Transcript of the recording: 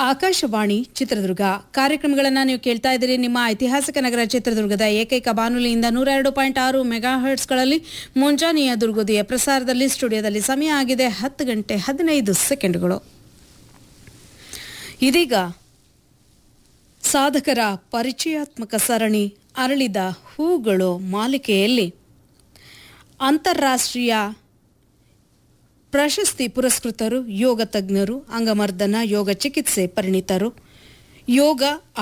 ಆಕಾಶವಾಣಿ ಚಿತ್ರದುರ್ಗ ಕಾರ್ಯಕ್ರಮಗಳನ್ನು ನೀವು ಕೇಳ್ತಾ ಇದ್ದೀರಿ ನಿಮ್ಮ ಐತಿಹಾಸಿಕ ನಗರ ಚಿತ್ರದುರ್ಗದ ಏಕೈಕ ಬಾನುಲಿಯಿಂದ ನೂರ ಎರಡು ಪಾಯಿಂಟ್ ಆರು ಮೆಗಾ ಹರ್ಟ್ಸ್ಗಳಲ್ಲಿ ಮುಂಜಾನೆಯ ದುರ್ಗೋದಿಯ ಪ್ರಸಾರದಲ್ಲಿ ಸ್ಟುಡಿಯೋದಲ್ಲಿ ಸಮಯ ಆಗಿದೆ ಹತ್ತು ಗಂಟೆ ಹದಿನೈದು ಸೆಕೆಂಡ್ಗಳು ಇದೀಗ ಸಾಧಕರ ಪರಿಚಯಾತ್ಮಕ ಸರಣಿ ಅರಳಿದ ಹೂಗಳು ಮಾಲಿಕೆಯಲ್ಲಿ ಅಂತಾರಾಷ್ಟ್ರೀಯ ಪ್ರಶಸ್ತಿ ಪುರಸ್ಕೃತರು ಯೋಗ ತಜ್ಞರು ಅಂಗಮರ್ದನ ಯೋಗ ಚಿಕಿತ್ಸೆ ಪರಿಣಿತರು ಯೋಗ